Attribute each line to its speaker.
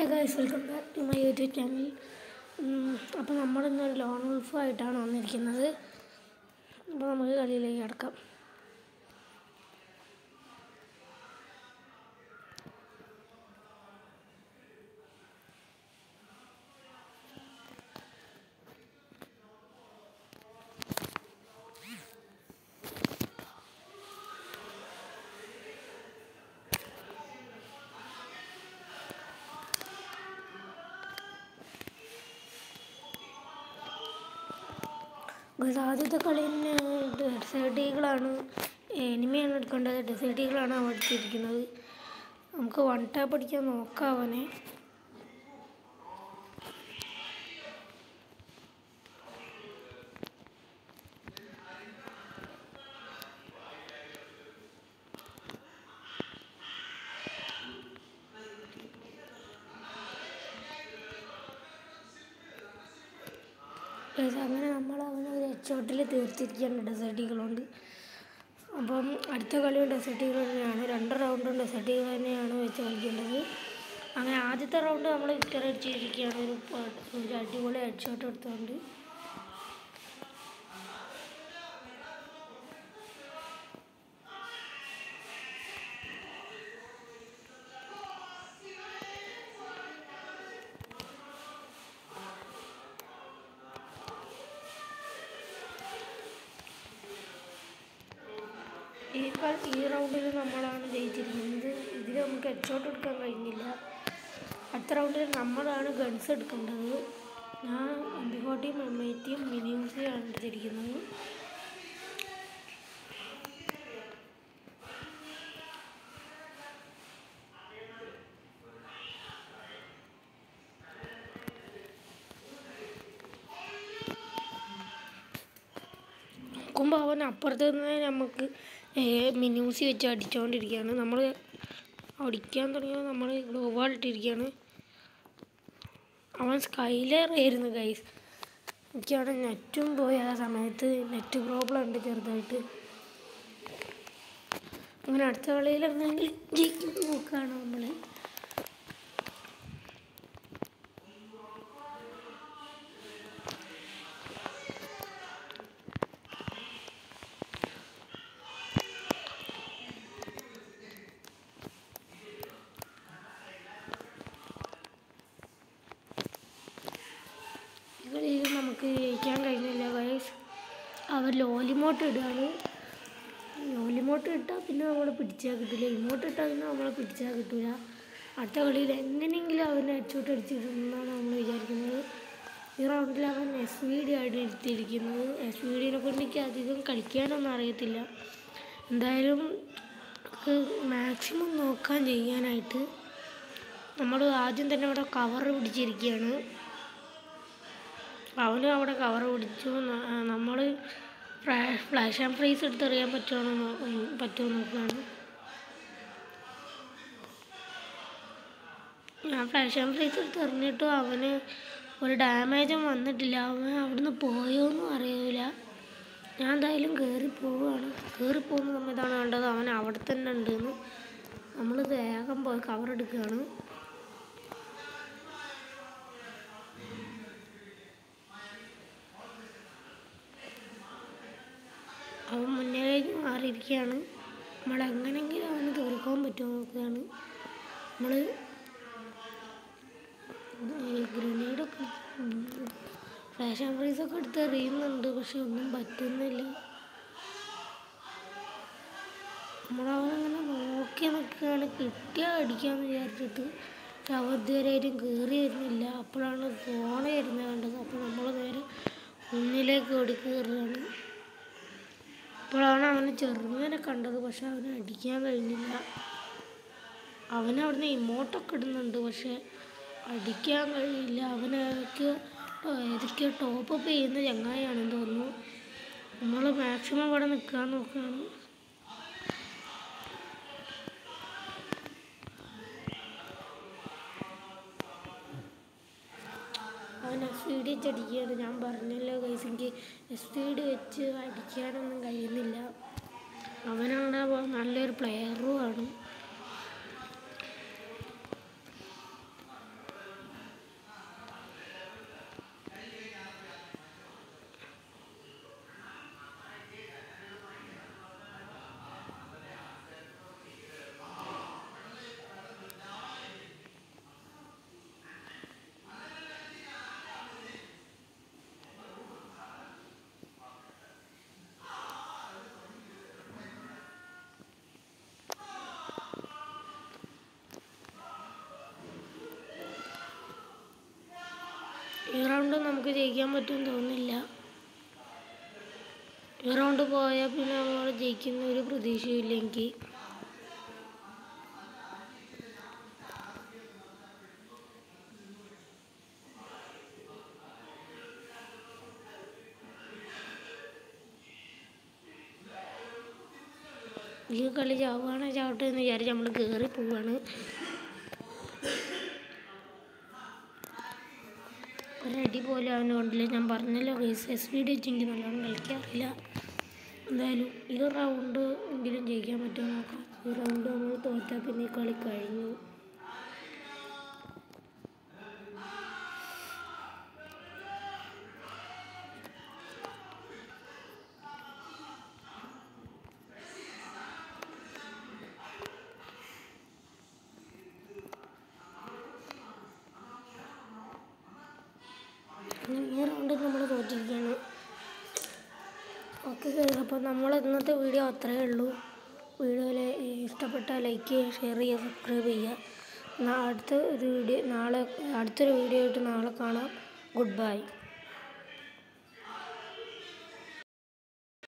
Speaker 1: guys welcome back to my YouTube channel അപ്പോൾ നമ്മളിന്ന് loan Ulf ആയിട്ടാണ് വന്നിരിക്കുന്നത് അപ്പോൾ നമുക്ക് കളിയിലേക്ക് കിടക്കാം ഗൈസ് ആദ്യത്തെ കളി തന്നെ ഡെസേർട്ട് ഈഗിളാണ് എനിമയാണ് എടുക്കേണ്ടത് ഡെസേർട്ട് ഈഗിളാണ് അവൻ എടുത്തിരിക്കുന്നത് നമുക്ക് വൺ ടാപ്പ് അടിക്കാൻ നോക്കാം അവനെ ഗൈസ് അങ്ങനെ നമ്മൾ അവനെ ഒരു ഹെഡ്ഷോട്ടിൽ തീർത്തിരിക്കുകയാണ് ഡെസേർട്ടികളുണ്ട് അപ്പം അടുത്ത കളിയും ഡെസേർട്ടികൾ തന്നെയാണ് രണ്ട് റൗണ്ടും ഡെസേർട്ടികൾ തന്നെയാണ് വെച്ച് കളിക്കേണ്ടത് അങ്ങനെ ആദ്യത്തെ റൗണ്ട് നമ്മൾ വിക്ടർ അടിച്ചിരിക്കുകയാണ് ഒരു പ- ഒരു അടിപൊളി ഹെഡ്ഷോട്ട് എടുത്തുകൊണ്ട് ഈ കളി ഈ റൗണ്ടിൽ നമ്മളാണ് ജയിച്ചിരിക്കുന്നത് ഇതിൽ നമുക്ക് ഹെഡ്ഷോട്ട് എടുക്കാൻ കഴിഞ്ഞില്ല അടുത്ത റൗണ്ടിൽ നമ്മളാണ് ഗൺസ് എടുക്കേണ്ടത് ഞാൻ അമ്പിക്കോട്ടിയും മെമ്മേറ്റിയും മിനിയൂസിയാണ് എടുത്തിരിക്കുന്നത് നോക്കുമ്പോൾ അവൻ അപ്പുറത്ത് നിന്ന് നമുക്ക് മിന്യൂസി വെച്ച് അടിച്ചുകൊണ്ടിരിക്കുകയാണ് നമ്മൾ അടിക്കാൻ തുടങ്ങിയപ്പോൾ നമ്മൾ ഗ്ലോബാൾ ഇട്ടിരിക്കുകയാണ് അവൻ സ്കൈലർ ആയിരുന്നു ഗൈസ് എനിക്കവിടെ നെറ്റും പോയി ആ സമയത്ത് നെറ്റ് പ്രോബ്ലം ഉണ്ട് ചെറുതായിട്ട് അങ്ങനെ അടുത്ത കളിയിൽ എന്തെങ്കിലും ജയിക്കും നോക്കുകയാണ് നമ്മൾ ഈ കളിയിൽ നമുക്ക് ജയിക്കാൻ കഴിഞ്ഞില്ല ഗൈസ് അവർ ലോലിമോട്ട് ഇടുകയാണ് ലോലിമോട്ട് ഇട്ടാൽ പിന്നെ നമ്മളെ പിടിച്ചാൽ കിട്ടില്ല ഇമോട്ട് ഇട്ടാൽ പിന്നെ നമ്മളെ പിടിച്ചാൽ കിട്ടില്ല അടുത്ത കളിയിൽ എങ്ങനെയെങ്കിലും അവനെ അടിച്ചോട്ട് അടിച്ചിട്ടുണ്ടെന്നാണ് നമ്മൾ വിചാരിക്കുന്നത് ഈ റൗണ്ടിൽ അവൻ എസ് വി ഡി ആണ് എടുത്തിരിക്കുന്നത് എസ് വി ഡിനെ കൊണ്ട് എനിക്ക് അധികം കളിക്കാനൊന്നും അറിയത്തില്ല എന്തായാലും മാക്സിമം നോക്കാൻ ചെയ്യാനായിട്ട് നമ്മൾ ആദ്യം തന്നെ ഇവിടെ കവർ പിടിച്ചിരിക്കുകയാണ് അവനും അവിടെ കവർ പിടിച്ചു നമ്മൾ ഫ്ലാഷ് ആൻഡ് ഫ്രീസ് എടുത്തെറിയാൻ പറ്റുമോ പറ്റുമോ നോക്കുകയാണ് ഞാൻ ഫ്ലാഷ് ആൻഡ് ഫ്രീസ് എടുത്ത് എറിഞ്ഞിട്ടും അവന് ഒരു ഡാമേജും വന്നിട്ടില്ല അവൻ അവിടുന്ന് പോയോന്നും അറിയില്ല ഞാൻ എന്തായാലും കയറി പോവുകയാണ് കയറി പോകുന്ന സമയത്താണ് കണ്ടത് അവൻ അവിടെ തന്നെ ഉണ്ടെന്ന് നമ്മൾ വേഗം പോയി കവർ എടുക്കുകയാണ് അവൻ മുന്നിലേക്ക് മാറിയിരിക്കുകയാണ് നമ്മൾ എങ്ങനെയെങ്കിലും അവന് തീർക്കാൻ പറ്റുമോ നോക്കുകയാണ് നമ്മൾ ഗ്രനേഡൊക്കെ ഫ്ലാഷ് ആൻഡ് ഫ്രീസൊക്കെ എടുത്ത് എറിയുന്നുണ്ട് പക്ഷെ ഒന്നും പറ്റുന്നില്ല നമ്മളവനങ്ങനെ നോക്കി നിൽക്കുകയാണ് കിട്ടിയാൽ അടിക്കാമെന്ന് വിചാരിച്ചിട്ട് പക്ഷെ അവൻ ഇതുവരെയായിട്ടും കയറി വരുന്നില്ല അപ്പോഴാണ് ഫോണ് വരുന്നത് കണ്ടത് അപ്പോൾ നമ്മൾ നേരെ മുന്നിലേക്ക് ഓടി കയറുകയാണ് അപ്പോഴാണ് അവന് ചെറുങ്ങനെ കണ്ടത് പക്ഷെ അവന് അടിക്കാൻ കഴിഞ്ഞില്ല അവൻ അവിടുന്ന് ഇമോട്ടൊക്കെ ഇടുന്നുണ്ട് പക്ഷെ അടിക്കാൻ കഴിയില്ല അവനൊക്കെ ഏതൊക്കെയോ ടോപ്പ് അപ്പ് ചെയ്യുന്ന ചങ്ങായിയാണെന്ന് തോന്നുന്നു നമ്മൾ മാക്സിമം ഇവിടെ നിൽക്കാൻ നോക്കുകയാണ് അവൻ എസ് വി ഡി വെച്ച് അടിക്കുകയാണ് ഞാൻ പറഞ്ഞല്ലോ ഗൈസ് എനിക്ക് എസ് വി ഡി വെച്ച് അടിക്കാനൊന്നും കഴിയുന്നില്ല അവനാണ് അവൻ നല്ലൊരു പ്ലെയറും ആണ് ഈ റൗണ്ട് നമുക്ക് ജയിക്കാൻ പറ്റുമെന്ന് തോന്നുന്നില്ല ഈ റൗണ്ട് പോയാൽ പിന്നെ നമ്മൾ ജയിക്കുന്ന ഒരു പ്രതീക്ഷയില്ല എനിക്ക് ഈ കളി ചാവുകയാണെങ്കിൽ ചാവട്ടെ എന്ന് വിചാരിച്ച് നമ്മൾ കയറി പോവാണ് ഒരടി പോലും അവന് കൊണ്ടില്ല ഞാൻ പറഞ്ഞല്ലോ ഗൈസ് എസ് വി ഡി വെച്ച് എനിക്ക് നല്ലോണം കളിക്കാറില്ല എന്തായാലും ഈ റൗണ്ട് എങ്കിലും ജയിക്കാൻ പറ്റുമോ നോക്കാം ഈ റൗണ്ട് നമ്മൾ തോറ്റാൽ പിന്നെ ഈ കളി കഴിഞ്ഞു ഈ റൗണ്ട് നമ്മൾ തോറ്റിരിക്കുകയാണ് ഓക്കെ അപ്പോൾ നമ്മൾ ഇന്നത്തെ വീഡിയോ അത്രയേ ഉള്ളൂ വീഡിയോയിൽ ഇഷ്ടപ്പെട്ടാൽ ലൈക്ക് ചെയ്യുക ഷെയർ ചെയ്യുക സബ്സ്ക്രൈബ് ചെയ്യുക നാ- അടുത്ത ഒരു വീഡിയോ നാളെ അടുത്തൊരു വീഡിയോ ആയിട്ട് നാളെ കാണാം ഗുഡ് ബൈ